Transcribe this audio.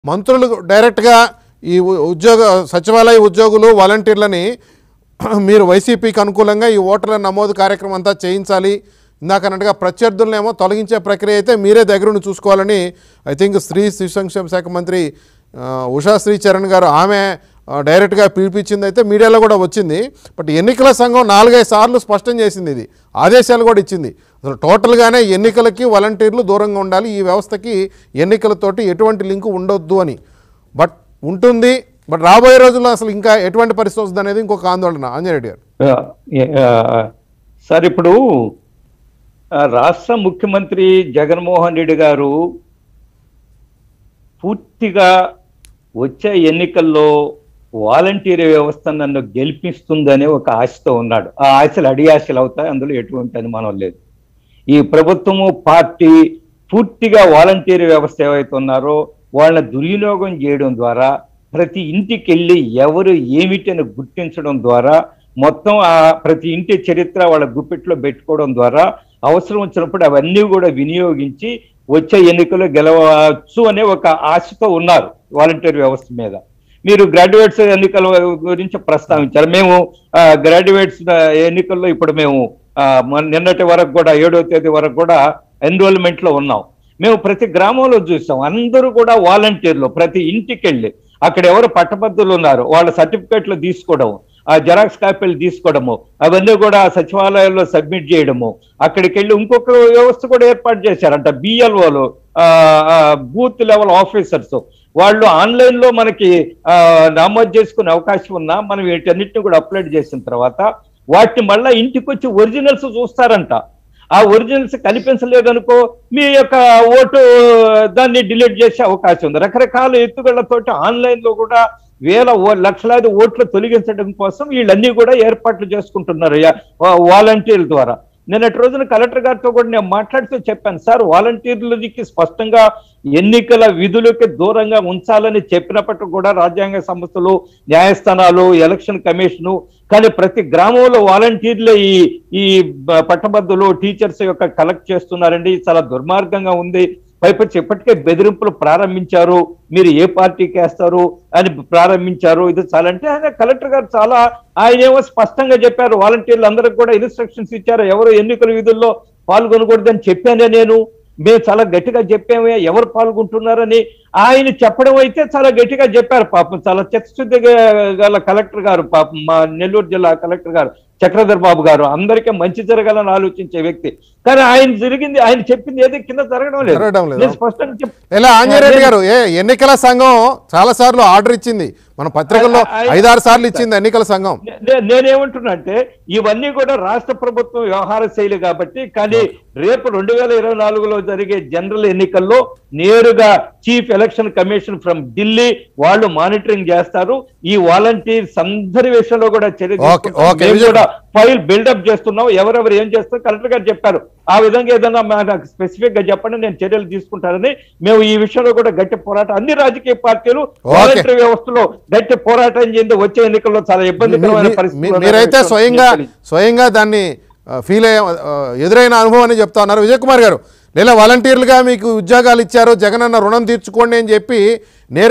మంత్రులు డైరెక్ట్గా ఈ ఉ- ఉద్యోగ సచివాలయ ఉద్యోగులు వాలంటీర్లని మీరు వైసీపీకి అనుకూలంగా ఈ ఓటర్ల నమోదు కార్యక్రమం అంతా చేయించాలి ఇందాక అన్నట్టుగా ప్రత్యర్థులనేమో తొలగించే ప్రక్రియ అయితే మీరే దగ్గరుండి చూసుకోవాలని ఐ థింక్ స్త్రీ శిశు సంక్షేమ శాఖ మంత్రి ఆ, ఉషా శ్రీచరణ్ గారు ఆమె ఆ, డైరెక్ట్గా పిలిపించింది అయితే మీడియాలో కూడా వచ్చింది బట్ ఎన్నికల సంఘం నాలుగైదు సార్లు స్పష్టం చేసింది ఇది ఆదేశాలు కూడా ఇచ్చింది అసలు టోటల్గానే ఎన్నికలకి వాలంటీర్లు దూరంగా ఉండాలి ఈ వ్యవస్థకి ఎన్నికలతోటి ఎటువంటి లింకు ఉండొద్దు అని బట్ ఉంటుంది బట్ రాబోయే రోజుల్లో అసలు ఇంకా ఎటువంటి పరిస్థితి వస్తుంది అనేది ఇంకొక ఆందోళన ఆంజనేయుడు గారు ఆ, ఆ, సార్ ఇప్పుడు ఆ, రాష్ట్ర ముఖ్యమంత్రి జగన్మోహన్ రెడ్డి గారు పూర్తిగా వచ్చే ఎన్నికల్లో వాలంటీర్ వ్యవస్థ నన్ను గెలిపిస్తుందనే ఒక ఆశతో ఉన్నాడు ఆ ఆశలు అడి ఆశలు అవుతాయి అందులో ఎటువంటి అనుమానం లేదు ఈ ప్రభుత్వము పార్టీ పూర్తిగా వాలంటీర్ వ్యవస్థ ఏవైతే ఉన్నారో వాళ్ళని దుర్వినియోగం చేయడం ద్వారా ప్రతి ఇంటికి వెళ్ళి ఎవరు ఏమిటని గుర్తించడం ద్వారా మొత్తం ఆ ప్రతి ఇంటి చరిత్ర వాళ్ళ గుప్పిట్లో పెట్టుకోవడం ద్వారా అవసరం వచ్చినప్పుడు అవన్నీ కూడా వినియోగించి వచ్చే ఎన్నికల్లో గెలవచ్చు అనే ఒక ఆశతో ఉన్నారు వాలంటీర్ వ్యవస్థ మీద మీరు గ్రాడ్యుయేట్స్ ఎన్నికల గురించి ప్రస్తావించారు మేము గ్రాడ్యుయేట్స్ ఎన్నికల్లో ఇప్పుడు మేము ఆ, మొన్న- నిన్నటి వరకు కూడా ఏడో తేదీ వరకు కూడా ఎన్రోల్మెంట్ లో ఉన్నాం మేము ప్రతి గ్రామంలో చూసాం అందరూ కూడా వాలంటీర్లు ప్రతి ఇంటికి వెళ్ళి అక్కడ ఎవరు పట్టభద్రులు ఉన్నారు వాళ్ళ సర్టిఫికేట్లు తీసుకోవడం ఆ జెరాక్స్ కాపీలు తీసుకోవడము అవన్నీ కూడా సచివాలయాల్లో సబ్మిట్ చేయడము అక్కడికి వెళ్ళి ఇంకొక వ్యవస్థ కూడా ఏర్పాటు చేశారంట బిఎల్ఓలు బూత్ లెవెల్ ఆఫీసర్స్ వాళ్ళు ఆన్లైన్ లో మనకి ఆ, నమోదు చేసుకునే అవకాశం ఉన్నా మనం వీటన్నిటిని కూడా అప్లోడ్ చేసిన తర్వాత వాటిని మళ్ళా ఇంటికి వచ్చి ఒరిజినల్స్ చూస్తారంట ఆ ఒరిజినల్స్ కనిపించలేదనుకో మీ యొక్క ఓటు దాన్ని డిలీట్ చేసే అవకాశం ఉంది రకరకాల ఎత్తుగళ్లతోటి ఆన్లైన్ లో కూడా వేల ఓ- లక్షలాది ఓట్లు తొలగించడం కోసం వీళ్ళన్నీ కూడా ఏర్పాట్లు చేసుకుంటున్నారు యా- వా- వాలంటీర్ల ద్వారా నిన్నటి రోజున కలెక్టర్ గారితో కూడా నేను మాట్లాడుతూ చెప్పాను సార్ వాలంటీర్లకి స్పష్టంగా ఎన్నికల విధులకి దూరంగా ఉంచాలని చెప్పినప్పటికీ కూడా రాజ్యాంగ సంస్థలు న్యాయస్థానాలు ఎలక్షన్ కమిషను కానీ ప్రతి గ్రామంలో వాలంటీర్లే ఈ ఈ బ- పట్టభద్రులు టీచర్స్ యొక్క కలెక్ట్ చేస్తున్నారండి చాలా దుర్మార్గంగా ఉంది పైపచ్చి ఇప్పటికే బెదిరింపులు ప్రారంభించారు మీరు ఏ పార్టీకి వేస్తారు అని ప్రారంభించారు ఇది చాలా అంటే ఆయన కలెక్టర్ గారు చాలా ఆయన ఏమో స్పష్టంగా చెప్పారు వాలంటీర్లు అందరికి కూడా ఇన్స్ట్రక్షన్స్ ఇచ్చారు ఎవరు ఎన్నికల విధుల్లో పాల్గొనకూడదని చెప్పానే నేను మేము చాలా గట్టిగా చెప్పామే ఎవరు పాల్గొంటున్నారని ఆయన చెప్పడం అయితే చాలా గట్టిగా చెప్పారు పాపం చాలా చిత్తశుద్ధి గల కలెక్టర్ గారు పాపం మా నెల్లూరు జిల్లా కలెక్టర్ గారు చక్రధర్ బాబు గారు అందరికీ మంచి జరగాలని ఆలోచించే వ్యక్తి కానీ ఆయన జరిగింది ఆయన చెప్పింది ఏది కింద జరగడం లేదు జరగడం లేదు. నేను స్పష్టంగా చెప్ ఇలా ఆంజనేయుడు గారు ఏ ఎన్నికల సంఘం చాలా సార్లు ఆర్డర్ ఇచ్చింది మన పత్రికల్లో ఆ- ఆ- ఐదారు సార్లు ఇచ్చింది ఎన్నికల సంఘం నే- నే- నేనేమంటున్నా అంటే ఇవన్నీ కూడా రాష్ట్ర ప్రభుత్వం వ్యవహార శైలి కాబట్టి కానీ రేపు రెండు వేల ఇరవై నాలుగులో జరిగే జనరల్ ఎన్నికల్లో నేరుగా chief election commission from Delhi వాళ్ళు మానిటరింగ్ చేస్తారు ఈ వాలంటీర్స్ అందరి విషయంలో కూడా చర్య ఓకే, తీసుకుంటాం. ఓకే, మేము విజయ్ కూడా ఫైల్ బిల్డప్ చేస్తున్నాం ఎవరెవరు ఏం చేస్తారు కలెక్టర్ గారు చెప్పారు ఆ విధంగా ఏదైనా మా- నాకు స్పెసిఫిక్ గా చెప్పండి నేను చర్యలు తీసుకుంటానని మేము ఈ విషయంలో కూడా గట్టి పోరాటం అన్ని రాజకీయ పార్టీలు ఓకే. వాలంటరీ వ్యవస్థలో గట్టి పోరాటం చేయండి వచ్చే ఎన్నికల్లో చాలా మీ- ఇబ్బందికరమైన మీ- పరిస్థితులు మీ- మీరైతే ఉన్నాయని స్వయంగా తెలియదు. స్వయంగా దాన్ని ఫీల్ అయ్యే ఆ, ఎదురైన అనుభవం అని చెప్తా ఉన్నారు విజయ్ కుమార్ గారు లేదా వాలంటీర్లుగా మీకు ఉద్యోగాలు ఇచ్చారు జగనన్న రుణం తీర్చుకోండి అని చెప్పి నేరు